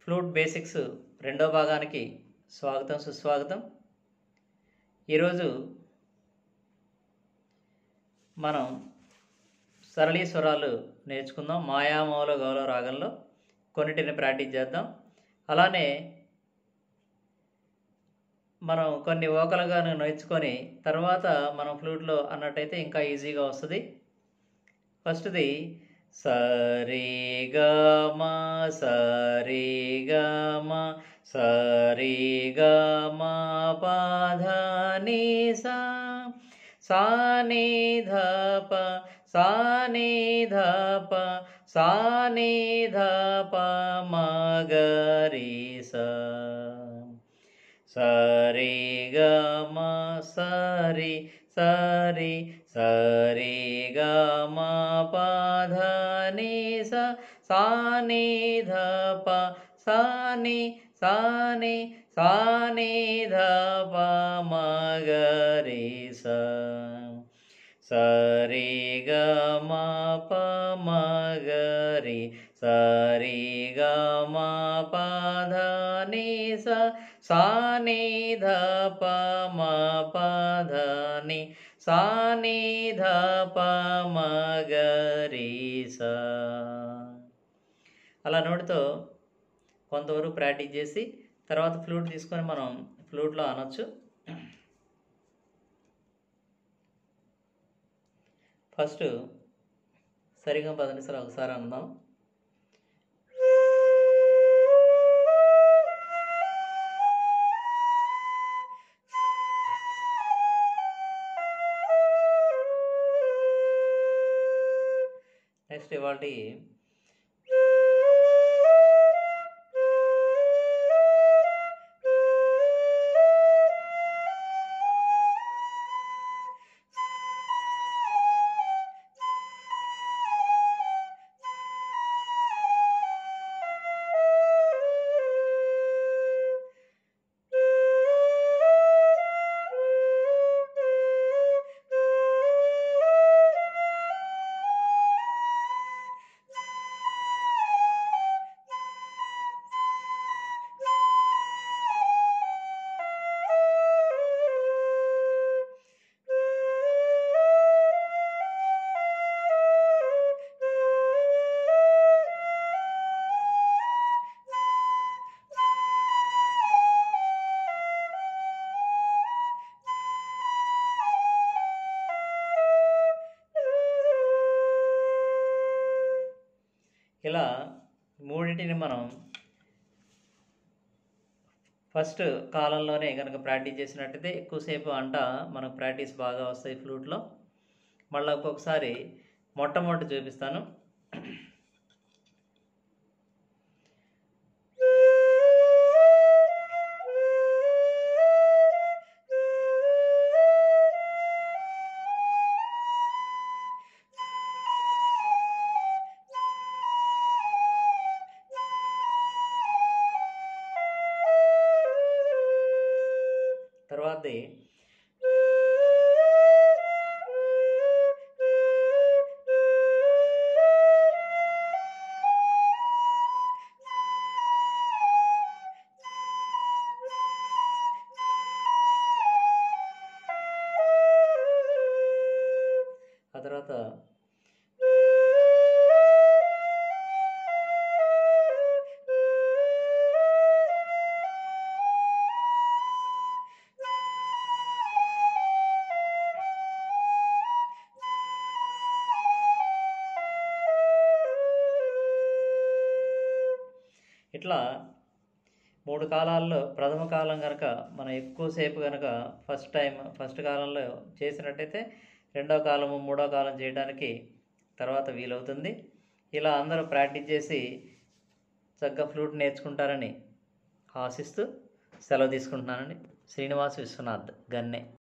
flute basics రెండో భాగానికి స్వాగతం సుస్వాగతం ఈరోజు మనం సరళీ స్వరాలు నేర్చుకుందాం మాయామౌల గౌల రాగంలో కొన్నిటిని ప్రాక్టీస్ చేద్దాం అలానే మనం కొన్ని ఓకలుగా నేర్చుకొని తర్వాత మనం ఫ్లూట్లో అన్నట్టయితే ఇంకా ఈజీగా వస్తుంది ఫస్ట్ది సరి గ మ సరి గ మ సరి గ మ పధ ని సా సా ని ధ ప సా ని ధ ప సా ని ధ ప మ గ రి సా సరి గ మ సరి సరి సరి గ మ పధ ని స సా ని ధ ప సా ని సా ని సా ని ధ ప మ గ రి స సరి గ మ ప మ గ రి సరి గ మ పధ ని స సా ని ధ ప మ పధ ని సా ని ధ ప మ గ రి స అలా నోటితో కొంతవరకు ప్రాక్టీస్ చేసి తర్వాత ఫ్లూట్ తీసుకొని మనం ఫ్లూట్లో అనొచ్చు ఫస్ట్ సరిగా పది నిమిషాలు ఒకసారి అందాం నెక్స్ట్ ఇవాళ ఇలా మూడింటిని మనం ఫస్ట్ కాలంలోనే కనుక ప్రాక్టీస్ చేసినట్టయితే ఎక్కువసేపు అంట మనకు ప్రాక్టీస్ బాగా వస్తాయి ఫ్లూట్లో మళ్ళీ ఒక్కొక్కసారి మొట్టమొదటి చూపిస్తాను తర్వాతది ఆ తర్వాత ఇట్లా మూడు కాలాల్లో ప్రథమ కాలం కనుక మనం ఎక్కువసేపు కనుక ఫస్ట్ టైం ఫస్ట్ కాలంలో చేసినట్టయితే రెండో కాలము మూడో కాలం చేయడానికి తర్వాత వీలవుతుంది ఇలా అందరూ ప్రాక్టీస్ చేసి చక్కగా ఫ్లూట్ నేర్చుకుంటారని ఆశిస్తూ సెలవు తీసుకుంటున్నానండి శ్రీనివాస్ విశ్వనాథ్ గన్నె